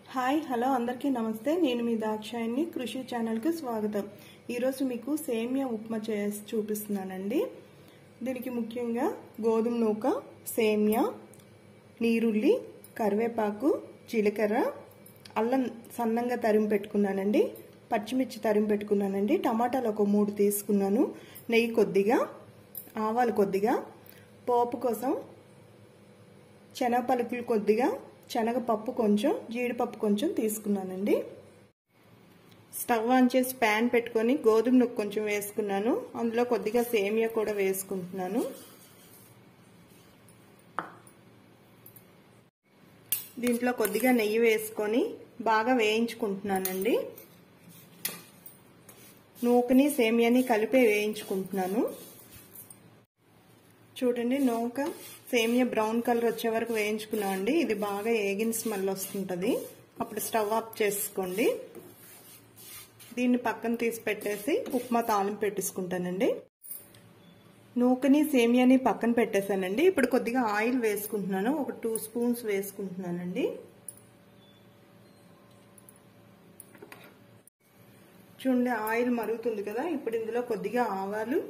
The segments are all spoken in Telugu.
హాయ్ హలో అందరికీ నమస్తే నేను మీ దాక్షాయిని కృషి ఛానల్కి స్వాగతం ఈరోజు మీకు సేమియా ఉప్మా చేసి చూపిస్తున్నానండి దీనికి ముఖ్యంగా గోధుమ నూక సేమియా నీరుల్లి కరివేపాకు జీలకర్ర అల్లం సన్నంగా తరిమి పెట్టుకున్నానండి పచ్చిమిర్చి తరిమి పెట్టుకున్నానండి టమాటాలు ఒక మూడు తీసుకున్నాను నెయ్యి కొద్దిగా ఆవాలు కొద్దిగా పోపు కోసం శనగపలుకులు కొద్దిగా శనగపప్పు కొంచెం జీడిపప్పు కొంచెం తీసుకున్నానండి స్టవ్ ఆన్ చేసి ప్యాన్ పెట్టుకొని గోధుమ నొక్కు కొంచెం వేసుకున్నాను అందులో కొద్దిగా సేమియా కూడా వేసుకుంటున్నాను దీంట్లో కొద్దిగా నెయ్యి వేసుకొని బాగా వేయించుకుంటున్నానండి నూకని సేమియాని కలిపే వేయించుకుంటున్నాను చూడండి నూక సేమియా బ్రౌన్ కలర్ వచ్చే వరకు వేయించుకున్నామండి ఇది బాగా ఏగిన స్మెల్ వస్తుంటుంది అప్పుడు స్టవ్ ఆఫ్ చేసుకోండి దీన్ని పక్కన తీసి పెట్టేసి ఉప్మా తాలింపు పెట్టేసుకుంటానండి నూకని సేమియాని పక్కన పెట్టేశానండి ఇప్పుడు కొద్దిగా ఆయిల్ వేసుకుంటున్నాను ఒక టూ స్పూన్స్ వేసుకుంటున్నానండి చూడండి ఆయిల్ మరుగుతుంది కదా ఇప్పుడు ఇందులో కొద్దిగా ఆవాలు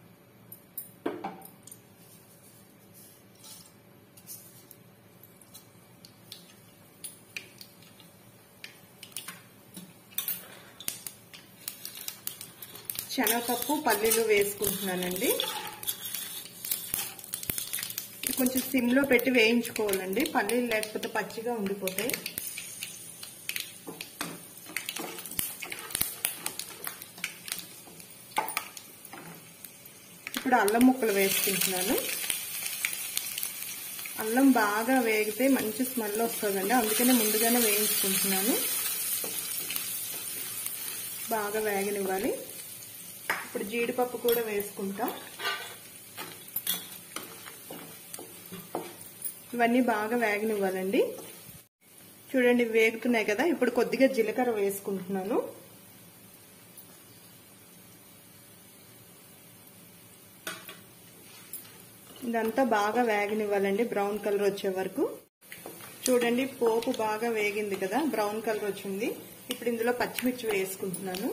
శనగపప్పు పల్లీలు వేసుకుంటున్నానండి కొంచెం సిమ్లో పెట్టి వేయించుకోవాలండి పల్లీలు లేకపోతే పచ్చిగా ఉండిపోతాయి ఇప్పుడు అల్లం ముక్కలు వేసుకుంటున్నాను అల్లం బాగా వేగితే మంచి స్మెల్ వస్తుందండి అందుకనే ముందుగానే వేయించుకుంటున్నాను బాగా వేగనివ్వాలి ఇప్పుడు జీడిపప్పు కూడా వేసుకుంటాం ఇవన్నీ బాగా వేగనివ్వాలండి చూడండి వేగుతున్నాయి కదా ఇప్పుడు కొద్దిగా జీలకర్ర వేసుకుంటున్నాను ఇదంతా బాగా వేగనివ్వాలండి బ్రౌన్ కలర్ వచ్చే వరకు చూడండి పోపు బాగా వేగింది కదా బ్రౌన్ కలర్ వచ్చింది ఇప్పుడు ఇందులో పచ్చిమిర్చి వేసుకుంటున్నాను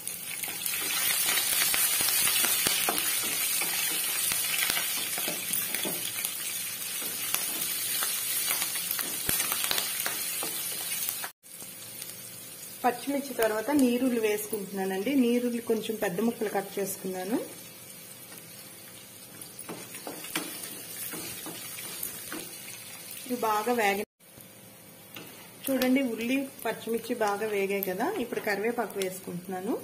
పచ్చిమిర్చి తర్వాత నీరుల్లి వేసుకుంటున్నానండి నీరుల్లి కొంచెం పెద్ద ముక్కలు కట్ చేసుకున్నాను ఇవి బాగా వేగ చూడండి ఉల్లి పచ్చిమిర్చి బాగా వేగాయి కదా ఇప్పుడు కరివేపాకు వేసుకుంటున్నాను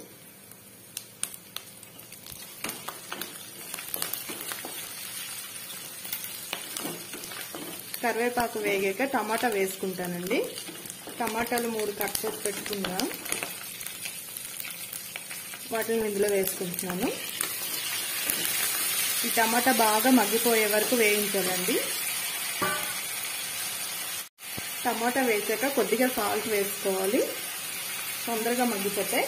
కరివేపాకు వేగాక టమాటా వేసుకుంటానండి టమాటాలు మూడు కట్ చేసి పెట్టుకున్నా వాటిని ఇందులో వేసుకుంటున్నాను ఈ టమాటా బాగా మగ్గిపోయే వరకు వేయించాలండి టమాటా వేసాక కొద్దిగా సాల్ట్ వేసుకోవాలి తొందరగా మగ్గిపోతాయి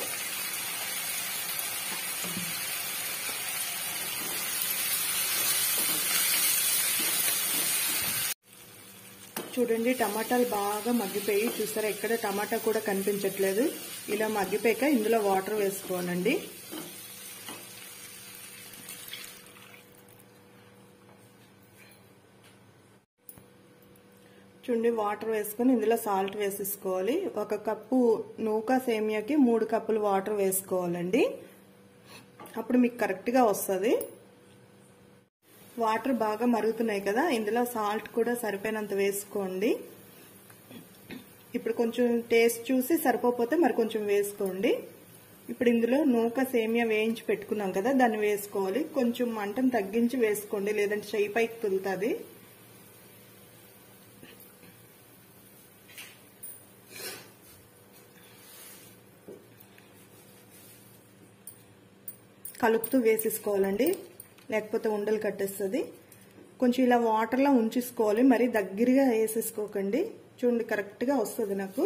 చూడండి టమాటాలు బాగా మగ్గిపోయి చూసారా ఎక్కడ టమాటా కూడా కనిపించట్లేదు ఇలా మగ్గిపోయాక ఇందులో వాటర్ వేసుకోవాలండి చూడండి వాటర్ వేసుకొని ఇందులో సాల్ట్ వేసేసుకోవాలి ఒక కప్పు నూకా సేమియాకి మూడు కప్పులు వాటర్ వేసుకోవాలండి అప్పుడు మీకు కరెక్ట్గా వస్తుంది వాటర్ బాగా మరుగుతున్నాయి కదా ఇందులో సాల్ట్ కూడా సరిపోయినంత వేసుకోండి ఇప్పుడు కొంచెం టేస్ట్ చూసి సరిపోతే మరి కొంచెం వేసుకోండి ఇప్పుడు ఇందులో నూక సేమియా వేయించి పెట్టుకున్నాం కదా దాన్ని వేసుకోవాలి కొంచెం మంటను తగ్గించి వేసుకోండి లేదంటే చెయ్యి పైకి తులుతుంది కలుపుతూ వేసేసుకోవాలండి లేకపోతే ఉండలు కట్టేస్తుంది కొంచెం ఇలా వాటర్లో ఉంచేసుకోవాలి మరీ దగ్గరగా వేసేసుకోకండి చూడండి కరెక్ట్గా వస్తుంది నాకు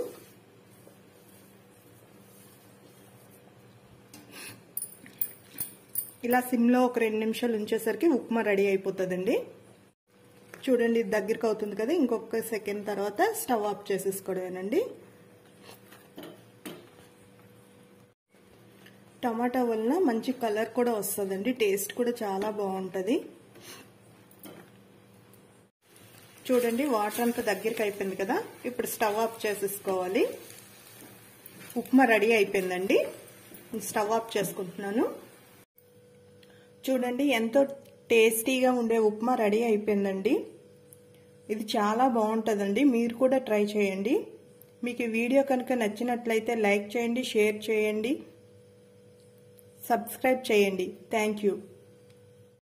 ఇలా సిమ్లో ఒక రెండు నిమిషాలు ఉంచేసరికి ఉప్మా రెడీ అయిపోతుందండి చూడండి ఇది దగ్గరికి అవుతుంది కదా ఇంకొక సెకండ్ తర్వాత స్టవ్ ఆఫ్ చేసేసుకోవడమేనండి టమాటా వలన మంచి కలర్ కూడా వస్తుందండి టేస్ట్ కూడా చాలా బాగుంటుంది చూడండి వాటర్ అంతా దగ్గరికి అయిపోయింది కదా ఇప్పుడు స్టవ్ ఆఫ్ చేసేసుకోవాలి ఉప్మా రెడీ అయిపోయిందండి స్టవ్ ఆఫ్ చేసుకుంటున్నాను చూడండి ఎంతో టేస్టీగా ఉండే ఉప్మా రెడీ అయిపోయిందండి ఇది చాలా బాగుంటుందండి మీరు కూడా ట్రై చేయండి మీకు ఈ వీడియో కనుక నచ్చినట్లయితే లైక్ చేయండి షేర్ చేయండి సబ్స్క్రైబ్ చేయండి థ్యాంక్ యూ